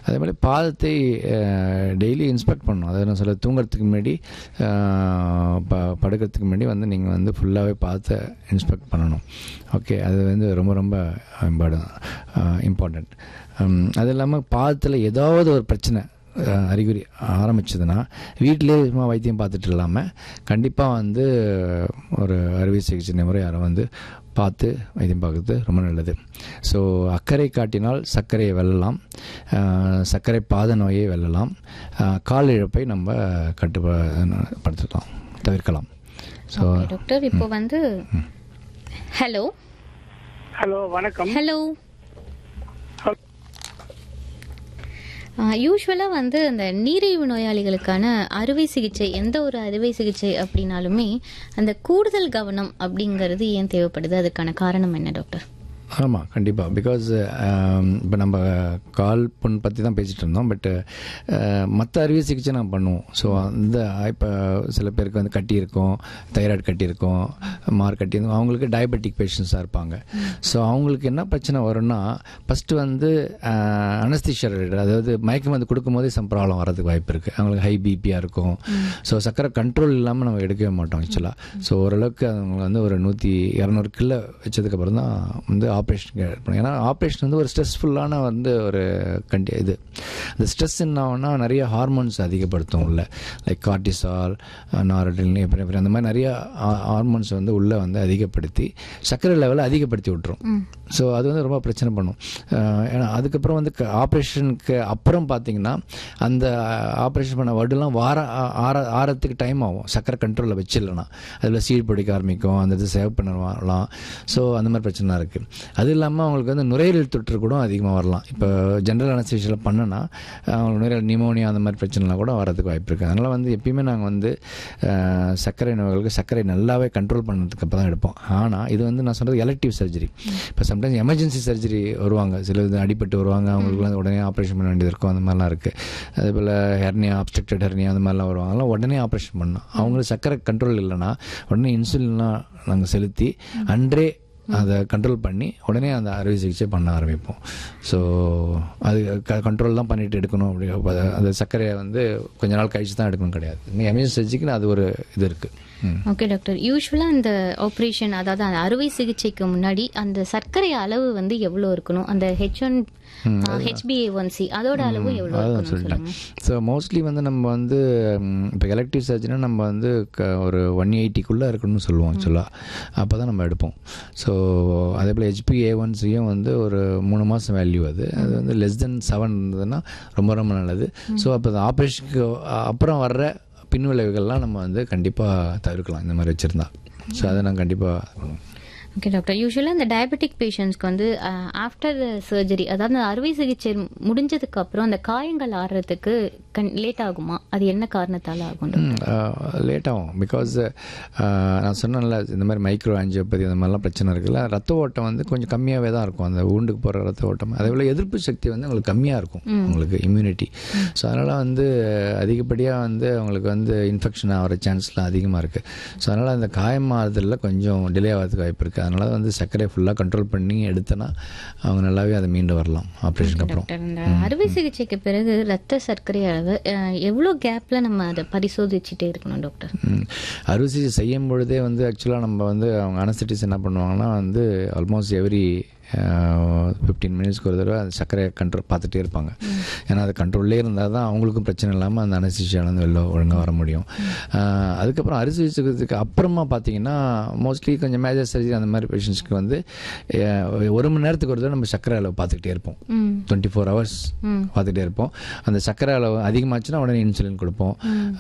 அதே மாதிரி பாதத்தை டெய்லி இன்ஸ்பெக்ட் பண்ணணும் அதாவது நான் சொல்ல தூங்குறதுக்கு முன்னாடி அஹ், ப படுக்கிறதுக்கு முன்னாடி வந்து நீங்கள் வந்து ஃபுல்லாகவே பாதத்தை இன்ஸ்பெக்ட் பண்ணணும் ஓகே அது வந்து ரொம்ப ரொம்ப இம்பார்ட்டண்ட் அது இல்லாமல் பாதத்தில் ஏதாவது ஒரு பிரச்சனை அஹ், அறிகுறி ஆரம்பிச்சதுன்னா வீட்டிலே சும்மா வைத்தியம் பார்த்துட்டு இல்லாமல் கண்டிப்பாக வந்து ஒரு அறுவை சிகிச்சை நிபுணர் யாரை வந்து பார்த்து வைத்தியம் பார்க்குறது ரொம்ப நல்லது ஸோ அக்கறை காட்டினால் சர்க்கரையை வெல்லலாம் அஹ், சர்க்கரை பாத நோயை வெல்லலாம் அஹ், கால் இழப்பை நம்ம கட்டுப்படுத்தலாம் தவிர்க்கலாம் ஸோ Okay, டாக்டர் இப்போ வந்து ஹலோ ஹலோ வணக்கம் ஹலோ யூஸ்வலாக வந்து அந்த நீரிழிவு நோயாளிகளுக்கான அறுவை சிகிச்சை எந்த ஒரு அறுவை சிகிச்சை அப்படின்னாலுமே அந்த கூடுதல் கவனம் அப்படிங்கிறது ஏன் தேவைப்படுது அதுக்கான காரணம் என்ன டாக்டர் ஆமாம் கண்டிப்பாக பிகாஸ் இப்போ நம்ம கால் புண் பற்றி தான் பேசிகிட்டு இருந்தோம் பட்டு மற்ற அறுவை சிகிச்சை நான் பண்ணுவோம் ஸோ அந்த இப்போ சில பேருக்கு வந்து கட்டி இருக்கும் தைராய்டு கட்டி இருக்கும் மார் கட்டி இருக்கும் அவங்களுக்கு டயபெட்டிக் பேஷண்ட்ஸாக இருப்பாங்க ஸோ அவங்களுக்கு என்ன பிரச்சனை வரும்னா ஃபஸ்ட்டு வந்து அனஸ்திஷியா அதாவது மயக்கம் வந்து கொடுக்கும்போதே சம் ப்ராப்ளம் வரதுக்கு வாய்ப்பு இருக்குது அவங்களுக்கு ஹை பிபியாக இருக்கும் ஸோ சக்கரை கண்ட்ரோல் இல்லாமல் நம்ம எடுக்கவே மாட்டோம் ஆக்சுவலாக ஸோ ஓரளவுக்கு அவங்க வந்து ஒரு நூற்றி இரநூறு கிலோ வச்சதுக்கப்புறம் தான் வந்து ஆப்ரேஷனுக்கு எடுப்போம் ஏன்னா ஆப்ரேஷன் வந்து ஒரு ஸ்ட்ரெஸ்ஃபுல்லான வந்து ஒரு கண்டி இது அந்த ஸ்ட்ரெஸ் என்ன ஆகும்னா நிறைய ஹார்மோன்ஸ் அதிகப்படுத்தும் உள்ள லைக் கார்டிசால் நாரடின் அப்புறம் அந்த மாதிரி நிறைய ஹார்மோன்ஸ் வந்து உள்ளே வந்து அதிகப்படுத்தி சர்க்கரை லெவலை அதிகப்படுத்தி விட்டுரும் ஸோ அது வந்து ரொம்ப பிரச்சனை பண்ணும் அஹ் ஏன்னா அதுக்கப்புறம் வந்து ஆப்ரேஷனுக்கு அப்புறம் பார்த்தீங்கன்னா அந்த ஆப்ரேஷன் பண்ண வடுலாம் வார ஆ- ஆற ஆறத்துக்கு டைம் ஆகும் சக்கரை கண்ட்ரோலில் வச்சிடலனா அதில் சீட் பிடிக்க ஆரம்பிக்கும் அந்த இது சேவ் பண்ணலாம் ஸோ அந்த மாதிரி பிரச்சனை இருக்குது அது இல்லாமல் அவங்களுக்கு வந்து நுரையீரல் தொற்று கூட அதிகமாக வரலாம் இப்போ ஜென்ரல் அனஸ்தீஷியில் பண்ணனா அவங்களுக்கு நுரையீரல் நிமோனியா அந்த மாதிரி பிரச்சனைலாம் கூட வரதுக்கு வாய்ப்பு இருக்குது அதனால் வந்து எப்பயுமே நாங்கள் வந்து அஹ், சர்க்கரை நோய்களுக்கு சர்க்கரை நல்லாவே கண்ட்ரோல் பண்ணதுக்கு அப்புறம் தான் எடுப்போம் ஆனால் இது வந்து நான் சொல்கிறது எலக்டிவ் சர்ஜரி இப்போ சம்டைம்ஸ் எமர்ஜென்சி சர்ஜரி வருவாங்க சில இது அடிபட்டு வருவாங்க அவங்களுக்குலாம் உடனே ஆப்ரேஷன் பண்ண வேண்டியது இருக்கும் அந்த மாதிரிலாம் இருக்குது அதே போல் ஹெர்னியா அப்ஸ்ட்ரக்டட் ஹெர்னியா அந்த மாதிரிலாம் வருவாங்க அதெல்லாம் உடனே ஆப்ரேஷன் பண்ணணும் அவங்களுக்கு சர்க்கரை கண்ட்ரோல் இல்லைன்னா உடனே இன்சுலின்லாம் நாங்கள் செலுத்தி அன்றே அதை கண்ட்ரோல் பண்ணி உடனே அந்த அறுவை சிகிச்சை பண்ண ஆரம்பிப்போம் ஸோ அது கண்ட்ரோல் தான் பண்ணிட்டு எடுக்கணும் அப்படி அப்ப அது- அந்த சர்க்கரையை வந்து கொஞ்ச நாள் கழிச்சு தான் எடுக்கணும் கிடையாது எமர்ஜென்சி சர்ஜரிக்குன்னு அது ஒரு இது இருக்குது ம் ஓகே டாக்டர் யூஸ்வலாக இந்த ஆப்ரேஷன் அதாவது அந்த அறுவை சிகிச்சைக்கு முன்னாடி அந்த சர்க்கரை அளவு வந்து எவ்வளோ இருக்கணும் அந்த H one HbA one C அதோட அளவு எவ்வளோ அதான் இருக்கணும் சொல்லிட்டேன் சொல்லுங்க ஸோ மோஸ்ட்லி வந்து நம்ம வந்து இப்போ எலக்டிவ் சர்ஜரினா நம்ம வந்து க ஒரு ஒன் எயிட்டிக்குள்ளே இருக்கணும்னு சொல்லுவோம் ஆக்சுவலாக அப்போ தான் நம்ம எடுப்போம் ஸோ அதே போல் ஹெச்பி ஏ ஒன் சியும் வந்து ஒரு மூணு மாதம் வேல்யூ அது அது வந்து லெஸ் தென் செவன் இருந்ததுன்னா ரொம்ப ரொம்ப நல்லது ஸோ அப்போ ஆப்ரேஷனுக்கு அப்புறம் வர்ற பின்விளைவுகள்லாம் நம்ம வந்து கண்டிப்பாக தவிர்க்கலாம் இந்த மாதிரி வச்சுருந்தா ஸோ அதை நான் கண்டிப்பாக ஓகே டாக்டர் யூஸ்வலாக இந்த டயபெட்டிக் பேஷண்ட்ஸ்க்கு வந்து ஆஃப்டர் சர்ஜரி அதாவது அந்த அறுவை சிகிச்சை முடிஞ்சதுக்கு அப்புறம் அந்த காயங்கள் ஆறுறதுக்கு கண் லேட் ஆகுமா அது என்ன காரணத்தால் ஆகும் doctor? லேட் ஆகும் பிகாஸ் நான் சொன்னேன்ல இந்த மாதிரி மைக்ரோ ஆஞ்சியோபதி அந்த மாதிரிலாம் பிரச்சனை இருக்குல்ல ரத்த ஓட்டம் வந்து கொஞ்சம் கம்மியாகவே தான் இருக்கும் அந்த ஊண்டுக்கு போகிற ரத்த ஓட்டம் அதே போல் எதிர்ப்பு சக்தி வந்து உங்களுக்கு கம்மியாக இருக்கும் உங்களுக்கு இம்யூனிட்டி ஸோ அதனால் வந்து அதிகப்படியாக வந்து அவங்களுக்கு வந்து இன்ஃபெக்ஷன் ஆகிற சான்ஸ்லாம் அதிகமாக இருக்குது ஸோ அதனால் அந்த காயமாறுதலில் கொஞ்சம் டிலே ஆகிறதுக்கு வாய்ப்பு இருக்குது அதனால் வந்து சர்க்கரையை ஃபுல்லாக கண்ட்ரோல் பண்ணி எடுத்தனா அவங்க நல்லாவே அதை மீண்டு வரலாம் ஆப்ரேஷனுக்கு அப்புறம் டாக்டர் இந்த அறுவை சிகிச்சைக்கு பிறகு ரத்த சர்க்கரை அளவு அஹ், எவ்வளோ கேப்ல நம்ம அதை பரிசோதிச்சுட்டே இருக்கணும் டாக்டர் ம். அறுவை சிகிச்சை செய்யும் பொழுதே வந்து ஆக்சுவலாக நம்ம வந்து அவங்க அனஸ்தட்டிஸ் என்ன பண்ணுவாங்கன்னா வந்து ஆல்மோஸ்ட் எவ்ரி ஃபிஃப்டீன் மினிட்ஸ்க்கு ஒரு தடவை அந்த சர்க்கரை கண்ட்ரோல் பார்த்துட்டே இருப்பாங்க ஏன்னா அது கண்ட்ரோல்லே இருந்தால் தான் அவங்களுக்கும் பிரச்சனை இல்லாமல் அந்த அனஸ்திஷியாலேருந்து வெளில ஒழுங்காக வர முடியும் அஹ், அதுக்கப்புறம் அறுவை சிகிச்சைக்கு அப்புறமா பார்த்தீங்கன்னா மோஸ்ட்லி கொஞ்சம் மேஜர் சர்ஜரி அந்த மாதிரி பேஷண்ட்ஸ்க்கு வந்து அஹ், ஒரு மணி நேரத்துக்கு ஒரு தடவை நம்ம சர்க்கரை அளவு பார்த்துக்கிட்டே இருப்போம் ம் டுவெண்ட்டி ஃபோர் ஹவர்ஸ் பார்த்துட்டே இருப்போம் அந்த சர்க்கரை அளவு அதிகமாச்சுன்னா உடனே இன்சுலின் கொடுப்போம்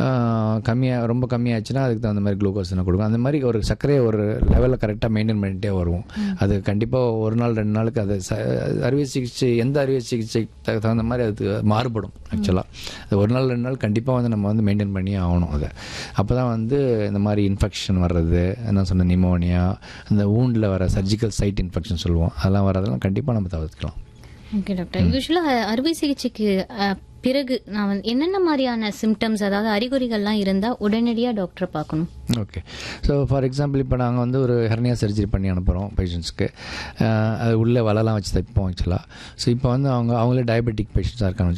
கம்மியாக ரொம்ப கம்மியாச்சுன்னா அதுக்கு தகுந்த மாதிரி குளுக்கோஸ் கொடுக்கும் அந்த மாதிரி ஒரு சர்க்கரையை ஒரு லெவலில் கரெக்டாக மெயின்டைன் பண்ணிட்டே வருவோம் அது கண்டிப்பாக ஒரு நாள் ரெண்டு நாளுக்கு அது ச- அறுவை சிகிச்சை எந்த அறுவை சிகிச்சை தகு- தகுந்த மாதிரி அது மாறுபடும் ஆக்சுவலாக அது ஒரு நாள் ரெண்டு நாள் கண்டிப்பாக வந்து நம்ம வந்து மெயின்டைன் பண்ணி ஆகணும் அதை அப்போ தான் வந்து இந்த மாதிரி இன்ஃபெக்ஷன் வர்றது என்ன சொன்ன நிமோனியா அந்த ஊண்டில் வர சர்ஜிக்கல் சைட் இன்ஃபெக்ஷன் சொல்லுவோம் அதெல்லாம் வரதெல்லாம் கண்டிப்பாக நம்ம தவிர்க்கலாம் ஓகே டாக்டர் யூஸ்வலாக அறுவை சிகிச்சைக்கு அஹ், பிறகு நான் வந்து என்னென்ன மாதிரியான சிம்டம்ஸ் அதாவது அறிகுறிகள்லாம் இருந்தால் உடனடியாக டாக்டரை பார்க்கணும் ஓகே ஸோ ஃபார் எக்ஸாம்பிள் இப்போ நாங்கள் வந்து ஒரு ஹெர்னியா சர்ஜரி பண்ணி அனுப்புகிறோம் பேஷண்ட்ஸ்க்கு அது உள்ளே வலைலாம் வச்சு தைப்போம் ஆக்சுவலாக ஸோ இப்போ வந்து அவங்க அவங்களே டயபெட்டிக் பேஷண்ட்ஸாக இருக்காங்க